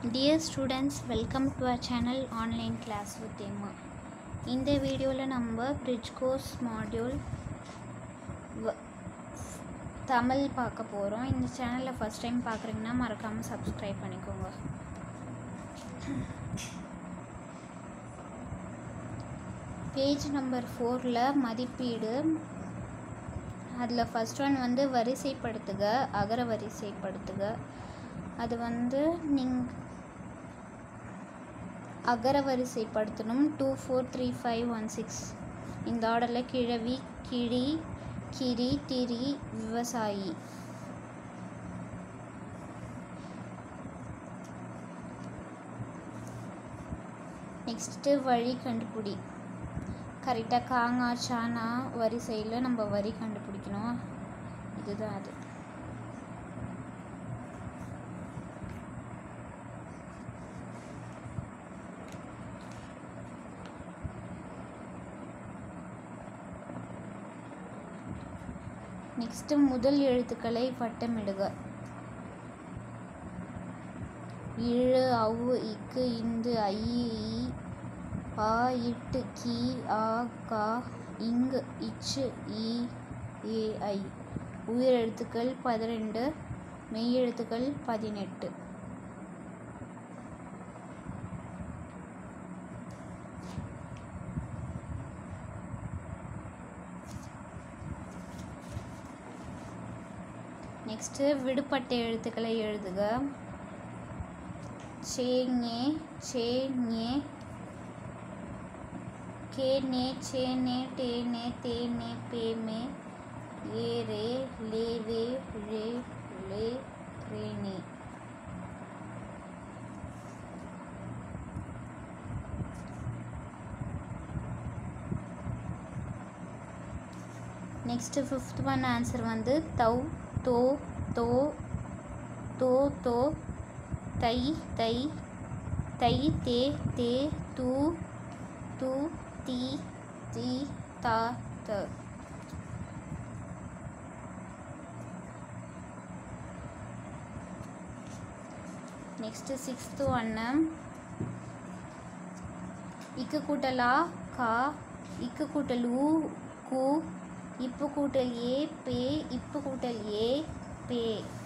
Dear students, welcome to our channel Online Class with Emma. இந்த வீடியோவில் நம்ம bridge course module Tamil பார்க்க போகிறோம் இந்த சேனலில் ஃபஸ்ட் டைம் பார்க்குறீங்கன்னா மறக்காமல் சப்ஸ்கிரைப் பண்ணிக்கோங்க பேஜ் நம்பர் ஃபோரில் மதிப்பீடு அதில் ஃபஸ்ட் ஒன் வந்து வரிசைப்படுத்துக அகர வரிசைப்படுத்துக அது வந்து நீங்கள் அகர வரிசைப்படுத்தணும் two four three five one six இந்த ஆர்டரில் கிழவி கிழி கிரி திரி விவசாயி நெக்ஸ்ட்டு வழி கண்டுபிடி கரெக்டாக காங்கா சானா வரிசையில் நம்ம வரி கண்டுபிடிக்கணும் இதுதான் அது நெக்ஸ்ட்டு முதல் எழுத்துக்களை வட்டமிடுக இழு அவு இக்கு இந்து ஐ இ ஆ இட்டு கி ஆ கா இங்கு இச்சு இ ஏ ஐ உயிரெழுத்துக்கள் பதிரெண்டு மெய்யெழுத்துக்கள் பதினெட்டு நெக்ஸ்ட்டு விடுபட்ட எழுத்துக்களை எழுதுக சேங்கே சேங்கே கே நே சே நே டே நே தே நே பே மே ஏ ரே லே வே ரே லே ரே நே நெக்ஸ்ட்டு ஃபிஃப்த் ஒன் ஆன்சர் வந்து தௌ தோ தோ தோ தோ தை தை தை தே தே தூ தூ தி தி தா த நெக்ஸ்ட்டு சிக்ஸ்த்து ஒன்று இக்கு கூட்டலா கா இக்கு கூட்டல் ஊ கு இப்பு கூட்டல் ஏ பே இப்பு கூட்டல் ஏ பே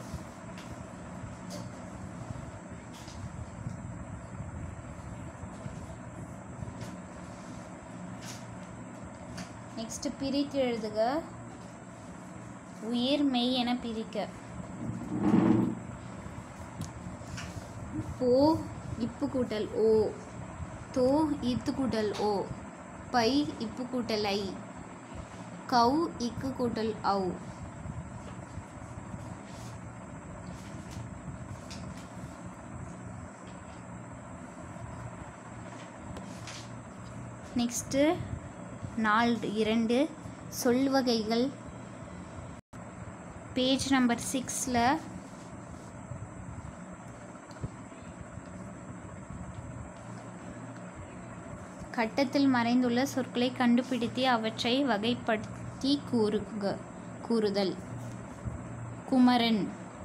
நெக்ஸ்ட் பிரித்து எழுதுக உயிர் மெய் என பிரிக்க போ இப்பு கூட்டல் ஓ தோ இத்து கூட்டல் ஓ பை இப்பு கூட்டல் ஐ கௌ இக்கு கூட்டல் ஔ நெக்ஸ்ட்டு நாலு இரண்டு சொல் வகைகள் பேஜ் நம்பர் சிக்ஸில் கட்டத்தில் மறைந்துள்ள சொற்களை கண்டுபிடித்து அவற்றை வகைப்படுத்தி கூறுக கூறுதல் குமரன்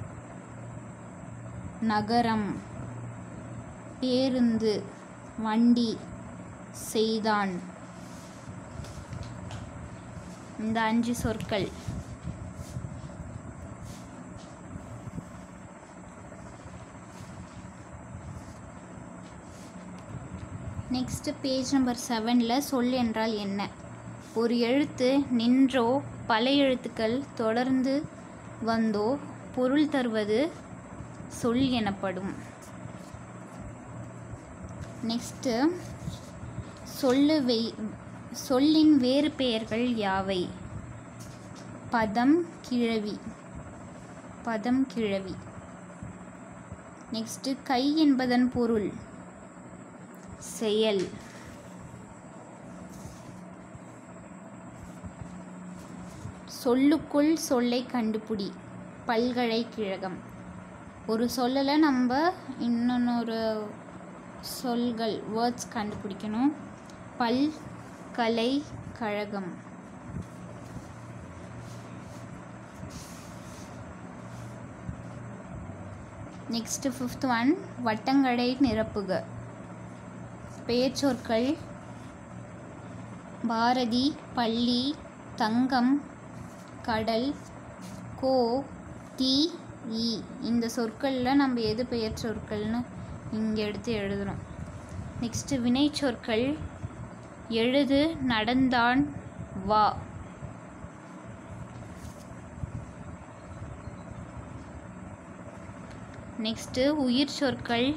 நகரம் பேருந்து வண்டி செய்தான் இந்த அஞ்சு சொற்கள் நெக்ஸ்ட் பேஜ் நம்பர் செவனில் சொல் என்றால் என்ன ஒரு எழுத்து நின்றோ பல எழுத்துக்கள் தொடர்ந்து வந்தோ பொருள் தருவது சொல் எனப்படும் நெக்ஸ்ட்டு சொல்லு வெய் சொல்லின் வேறு பெயர்கள் யாவை பதம் கிழவி பதம் கிழவி நெக்ஸ்ட்டு கை என்பதன் பொருள் செயல் சொல்லுக்குள் சொல்லை கண்டுபிடி பல்கலைக்கழகம் ஒரு சொல்லலை நம்ம இன்னொன்னொரு சொல்கள் வேர்ட்ஸ் கண்டுபிடிக்கணும் பல் கலை கழகம் நெக்ஸ்ட்டு ஃபிஃப்த் ஒன் வட்டங்களை நிரப்புக பெயர்ச்சொற்கள் பாரதி பள்ளி தங்கம் கடல் கோ தீ ஈ இந்த சொற்களில் நம்ம எது பெயர் சொற்கள்னு இங்கே எடுத்து எழுதுகிறோம் நெக்ஸ்ட்டு வினை சொற்கள் எழுது நடந்தான் வா நெக்ஸ்ட்டு உயிர் சொற்கள்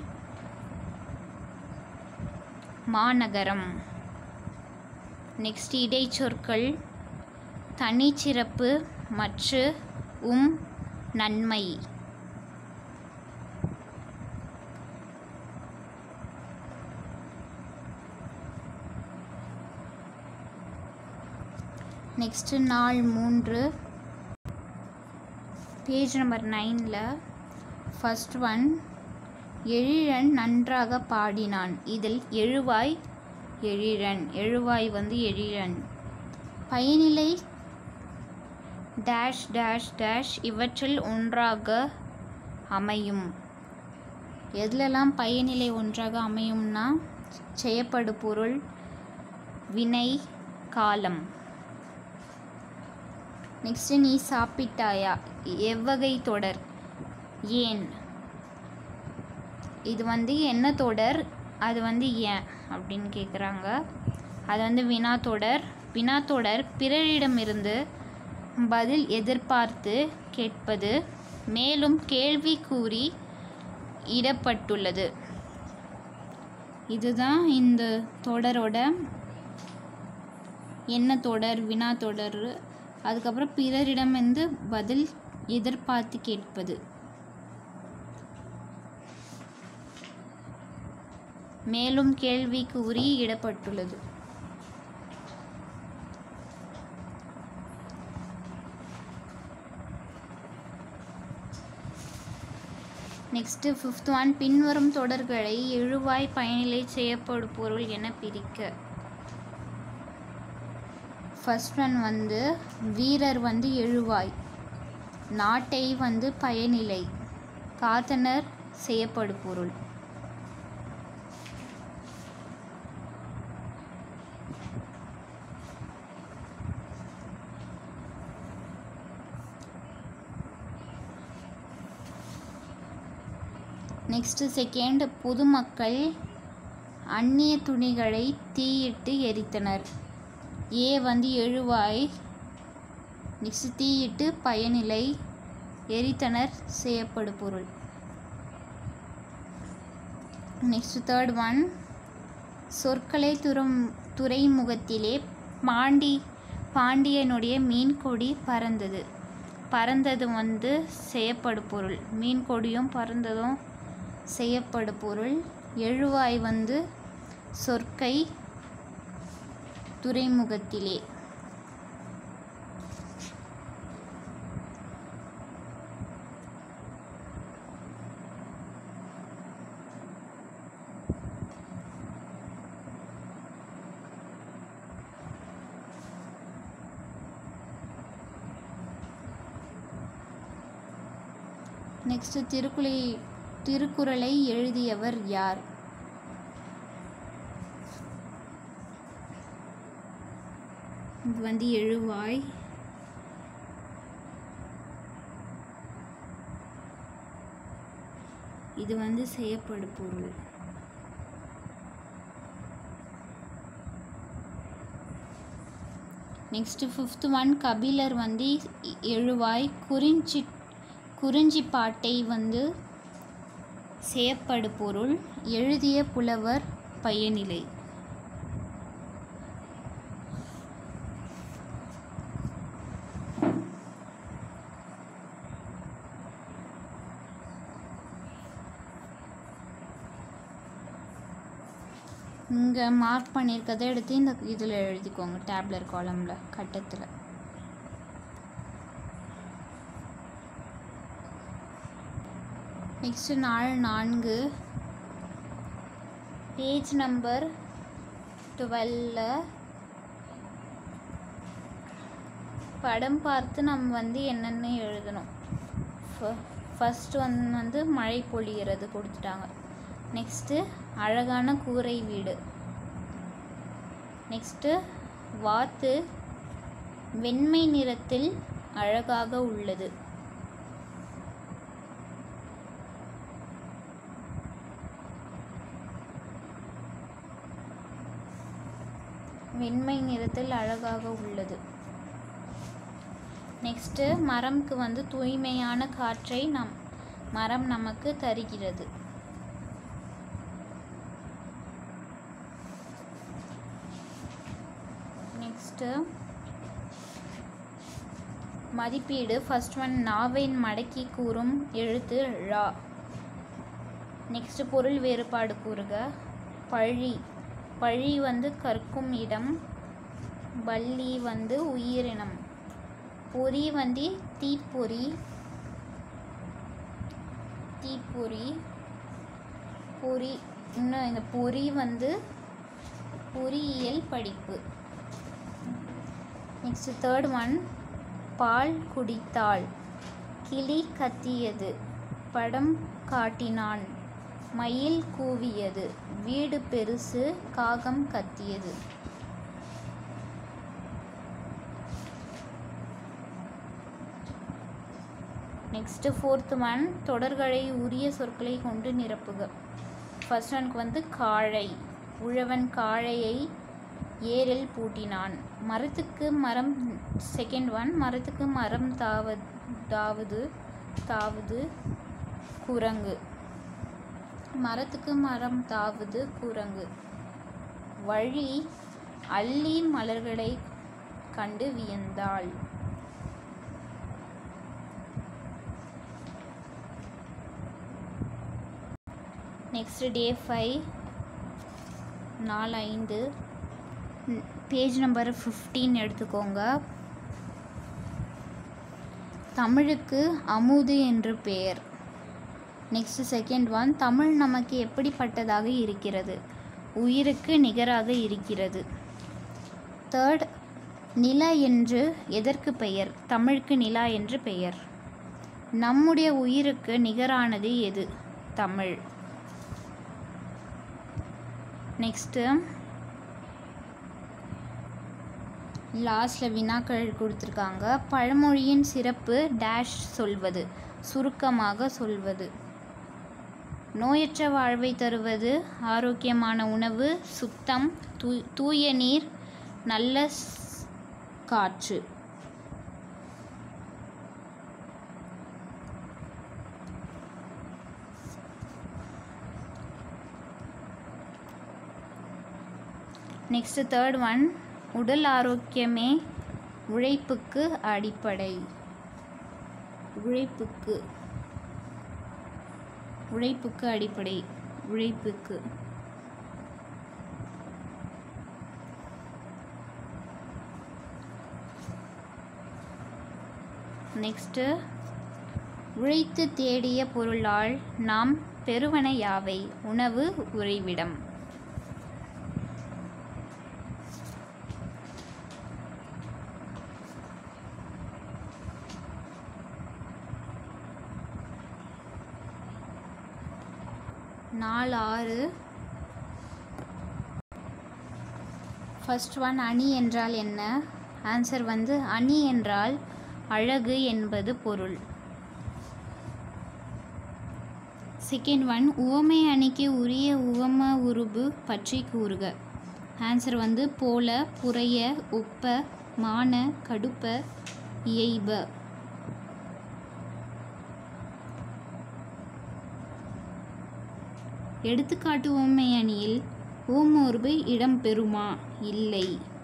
மாநகரம் நெக்ஸ்ட் இடைச்சொற்கள் தனிச்சிறப்பு மற்று உம் நன்மை நெக்ஸ்ட்டு நாள் மூன்று பேஜ் நம்பர் நைனில் ஃபஸ்ட் ஒன் எழிலன் நன்றாக பாடினான் இதில் எழுவாய் எழிலன் எழுவாய் வந்து எழிலன் பயனிலை டேஷ் டேஷ் டேஷ் இவற்றில் ஒன்றாக அமையும் எதுலெல்லாம் பயனிலை ஒன்றாக அமையும்னா செய்யப்படு பொருள் வினை காலம் நெக்ஸ்ட்டு நீ சாப்பிட்டாயா எவ்வகை தொடர் ஏன் இது வந்து என்ன தொடர் அது வந்து ஏன் அப்படின்னு கேட்குறாங்க அது வந்து வினா தொடர் வினா தொடர் பிறரிடமிருந்து பதில் எதிர்பார்த்து கேட்பது மேலும் கேள்வி கூறி இடப்பட்டுள்ளது இதுதான் இந்த தொடரோட என்ன தொடர் வினா தொடர் அதுக்கப்புறம் பிறரிடமிருந்து பதில் எதிர்பார்த்து கேட்பது மேலும் கேள்வி கூறி இடப்பட்டுள்ளது நெக்ஸ்ட்டு ஃபிஃப்த் ஒன் பின்வரும் தொடர்களை எழுவாய் பயனிலை செய்யப்படும் பொருள் என பிரிக்க ஃபர்ஸ்ட் ஒன் வந்து வீரர் வந்து எழுவாய் நாட்டை வந்து பயனிலை காத்தனர் செய்யப்படு பொருள் நெக்ஸ்ட்டு செகண்ட் பொதுமக்கள் அந்நிய துணிகளை தீயிட்டு எரித்தனர் ஏ வந்து எழுவாய் நெக்ஸ்ட் தீயிட்டு பயனிலை எரித்தனர் செய்யப்படு பொருள் நெக்ஸ்ட் தேர்ட் ஒன் சொற்களை துறம் துறைமுகத்திலே பாண்டி பாண்டியனுடைய மீன் கொடி பறந்தது பறந்தது வந்து செய்யப்படு பொருள் மீன் கொடியும் பறந்ததும் செய்யப்படு பொருள் எழுவாய் வந்து சொற்கை துறைமுகத்திலே நெக்ஸ்ட் திருக்குறளை திருக்குறளை எழுதியவர் யார் இது வந்து எழுவாய் இது வந்து செய்யப்படு பொருள் நெக்ஸ்ட் ஃபிஃப்த் ஒன் கபிலர் வந்து எ- எழுவாய் குறிஞ்சி குறிஞ்சி பாட்டை வந்து செய்யப்படு பொருள் எழுதிய புலவர் பயனிலை இங்கே மார்க் பண்ணியிருக்கதை எடுத்து இந்த இதில் எழுதிக்கோங்க டேப்லர் காலமில் கட்டத்தில் நெக்ஸ்ட் நாள் நான்கு பேஜ் நம்பர் டுவெல்ல படம் பார்த்து நம்ம வந்து என்னென்ன எழுதணும் ஃபர்ஸ்ட் ஒன் வந்து மழை பொழிகிறது கொடுத்துட்டாங்க நெக்ஸ்ட்டு அழகான கூரை வீடு நெக்ஸ்ட்டு வாத்து வெண்மை நிறத்தில் அழகாக உள்ளது வெண்மை நிறத்தில் அழகாக உள்ளது நெக்ஸ்ட்டு மரம்க்கு வந்து தூய்மையான காற்றை நம் மரம் நமக்கு தருகிறது நெக்ஸ்ட்டு மதிப்பீடு ஃபர்ஸ்ட் ஒன் நாவை மடக்கி கூறும் எழுத்து ழா நெக்ஸ்ட் பொருள் வேறுபாடு கூறுக பழி பழி வந்து கற்கும் இடம் பல்லி வந்து உயிரினம் பொறி வந்து தீப்பொறி தீப்பொறி பொறி இன்னும் இந்த பொறி வந்து பொறியியல் படிப்பு நெக்ஸ்ட் தேர்ட் ஒன் பால் குடித்தாள் கிளி கத்தியது படம் காட்டினான் மயில் கூவியது வீடு பெருசு காகம் கத்தியது நெக்ஸ்ட்டு ஃபோர்த் ஒன் தொடர்களை உரிய சொற்களை கொண்டு நிரப்புக ஃபர்ஸ்ட் ஒனுக்கு வந்து காழை உழவன் காழையை ஏரில் பூட்டினான் மரத்துக்கு மரம் செகண்ட் ஒன் மரத்துக்கு மரம் தாவ தாவுது தாவுது குரங்கு மரத்துக்கு மரம் தாவுது குரங்கு வழி அல்லி மலர்களை கண்டு வியந்தாள் நெக்ஸ்ட் டே ஃபைவ் நாலு ஐந்து பேஜ் நம்பர் ஃபிஃப்டீன் எடுத்துக்கோங்க தமிழுக்கு அமுது என்று பெயர் நெக்ஸ்ட் செகண்ட் ஒன் தமிழ் நமக்கு எப்படிப்பட்டதாக இருக்கிறது உயிருக்கு நிகராக இருக்கிறது தேர்ட் நில என்று எதற்கு பெயர் தமிழுக்கு நிலா என்று பெயர் நம்முடைய உயிருக்கு நிகரானது எது தமிழ் நெக்ஸ்ட்டு லாஸ்டில் வினாக்கள் கொடுத்துருக்காங்க பழமொழியின் சிறப்பு டேஷ் சொல்வது சுருக்கமாக சொல்வது நோயற்ற வாழ்வை தருவது ஆரோக்கியமான உணவு சுத்தம் தூ தூய நீர் நல்ல ஸ்- காற்று நெக்ஸ்ட் தேர்ட் ஒன் உடல் ஆரோக்கியமே உழைப்புக்கு அடிப்படை உழைப்புக்கு உழைப்புக்கு அடிப்படை உழைப்புக்கு நெக்ஸ்ட்டு உழைத்து தேடிய பொருளால் நாம் பெறுவன யாவை உணவு உறைவிடம் நாலு ஆறு ஃபர்ஸ்ட் ஒன் அணி என்றால் என்ன ஆன்சர் வந்து அணி என்றால் அழகு என்பது பொருள் செகண்ட் ஒன் உவமை அணிக்கு உரிய உவம உருபு பற்றி கூறுக ஆன்சர் வந்து போல புரைய ஒப்ப மான கடுப்ப இயைப எடுத்துக்காட்டு உவமை அணியில் ஓமோர்பு இடம்பெறுமா இல்லை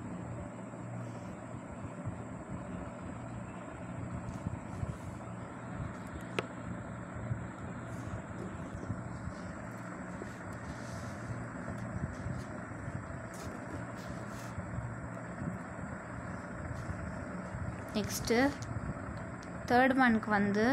நெக்ஸ்ட்டு தேர்ட் ஒன்க்கு வந்து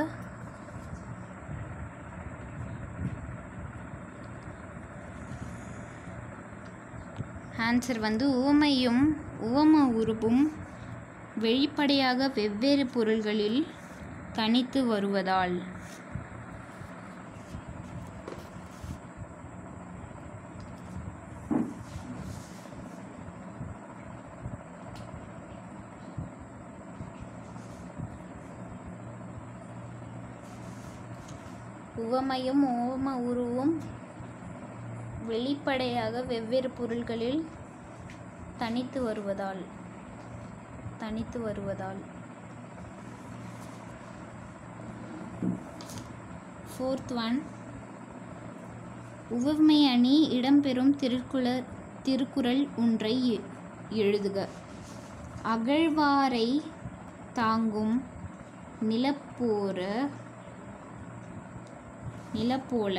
ஆன்சர் வந்து உவமையும் உவம உருபும் வெளிப்படையாக வெவ்வேறு பொருள்களில் தனித்து வருவதால் உவமையும் ஓம உருவும் வெளிப்படையாக வெவ்வேறு பொருள்களில் தனித்து வருவதால் தனித்து வருவதால் ஃபோர்த் ஒன் உவமை அணி இடம்பெறும் திருக்குற திருக்குறள் ஒன்றை எ- எழுதுக அகழ்வாரை தாங்கும் நிலப்போர நிலப்போல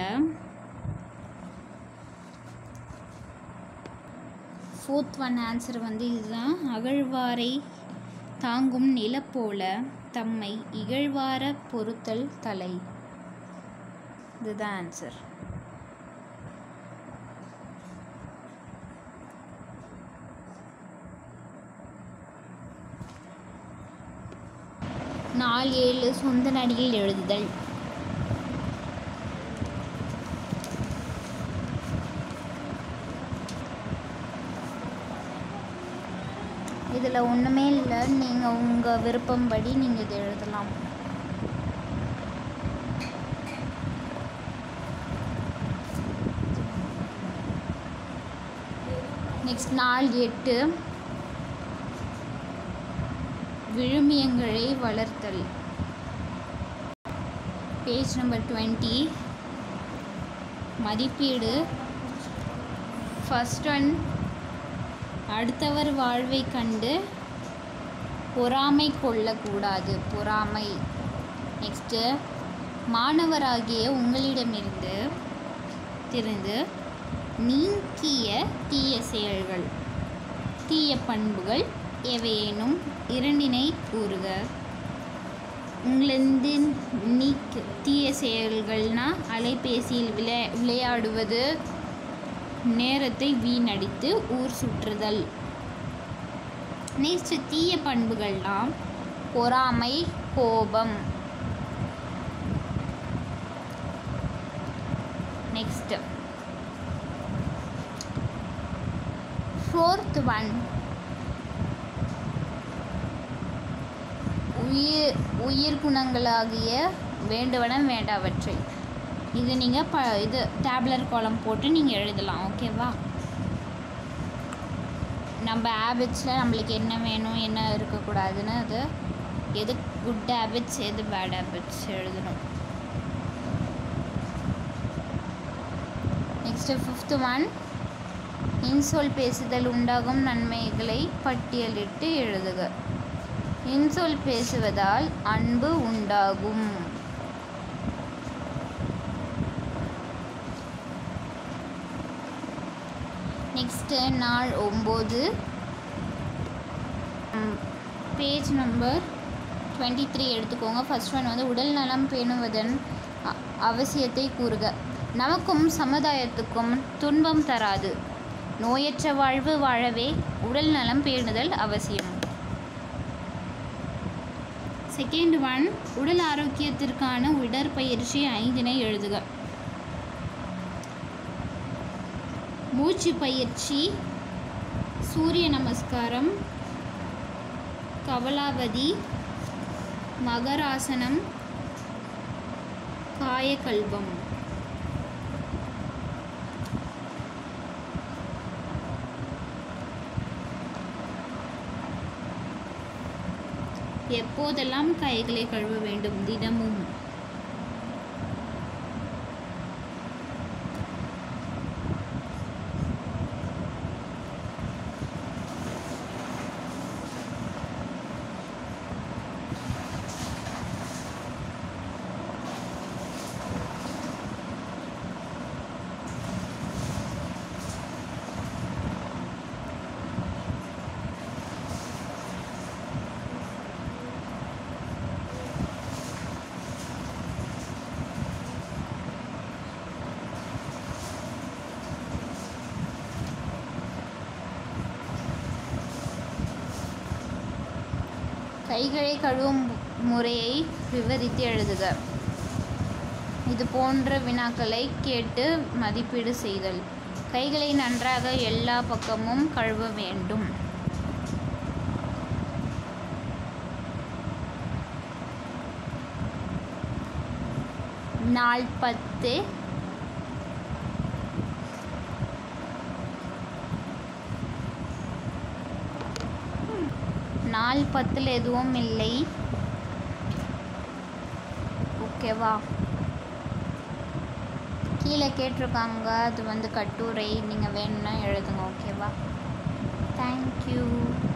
ஃபோர்த் ஒன் ஆன்சர் வந்து இதுதான் அகழ்வாரை தாங்கும் நிலப்போல தம்மை இகழ்வார பொறுத்தல் தலை இதுதான் ஆன்சர் நாலு ஏழு சொந்த நடிகையில் எழுதுதல் இதில் ஒன்றுமே இல்லை நீங்கள் உங்கள் விருப்பம்படி நீங்கள் இதை எழுதலாம் நெக்ஸ்ட் நாள் எட்டு விழுமியங்களை வளர்த்தல் பேஜ் நம்பர் டுவெண்ட்டி மதிப்பீடு ஃபஸ்ட் ஒன் அடுத்தவர் வாழ்வை கண்டு பொறாமை கொள்ளக்கூடாது பொறாமை நெக்ஸ்ட்டு மாணவராகிய உங்களிடமிருந்து திருந்து நீக்கிய தீய செயல்கள் தீய பண்புகள் எவையேனும் இரண்டினை கூறுக உங்களது நீக்க தீய செயல்கள்னா அலைபேசியில் விளை விளையாடுவது நேரத்தை வீணடித்து ஊர் சுற்றுதல் நெக்ஸ்ட் தீய பண்புகள்லாம் பொறாமை கோபம் நெக்ஸ்ட் ஃபோர்த் ஒன் உயிர் உயிர் குணங்களாகிய வேண்டுவன வேண்டாவற்றை இது நீங்கள் ப இது டேப்லர் காலம் போட்டு நீங்கள் எழுதலாம் ஓகேவா நம்ம ஹேபிட்ஸில் நம்மளுக்கு என்ன வேணும் என்ன இருக்கக்கூடாதுன்னு அது எது குட் ஹேபிட்ஸ் எது பேட் ஹேபிட்ஸ் எழுதணும் நெக்ஸ்ட்டு ஃபிஃப்த்து ஒன் இன்சொல் பேசுதல் உண்டாகும் நன்மைகளை பட்டியலிட்டு எழுதுக இன்சொல் பேசுவதால் அன்பு உண்டாகும் நெக்ஸ்ட்டு நாள் ஒம்பது பேஜ் நம்பர் டுவெண்ட்டி த்ரீ எடுத்துக்கோங்க ஃபர்ஸ்ட் ஒன் வந்து உடல் நலம் பேணுவதன் அ- அவசியத்தை கூறுக நமக்கும் சமுதாயத்துக்கும் துன்பம் தராது நோயற்ற வாழ்வு வாழவே உடல் நலம் பேணுதல் அவசியம் செகண்ட் ஒன் உடல் ஆரோக்கியத்திற்கான உடற்பயிற்சி ஐந்தினை எழுதுக மூச்சு பயிற்சி சூரிய நமஸ்காரம் கவலாவதி மகராசனம் காயகல்பம் எப்போதெல்லாம் கைகளை கழுவ வேண்டும் தினமும் கைகளை கழுவும் முறையை விவரித்து எழுதுக இது போன்ற வினாக்களை கேட்டு மதிப்பீடு செய்தல் கைகளை நன்றாக எல்லா பக்கமும் கழுவ வேண்டும் நாள் பத்து நாள் பத்தில் எதுவும் இல்லை ஓகேவா கீழே கேட்டிருக்காங்க அது வந்து கட்டுரை நீங்கள் வேணும்னா எழுதுங்க ஓகேவா தேங்க்யூ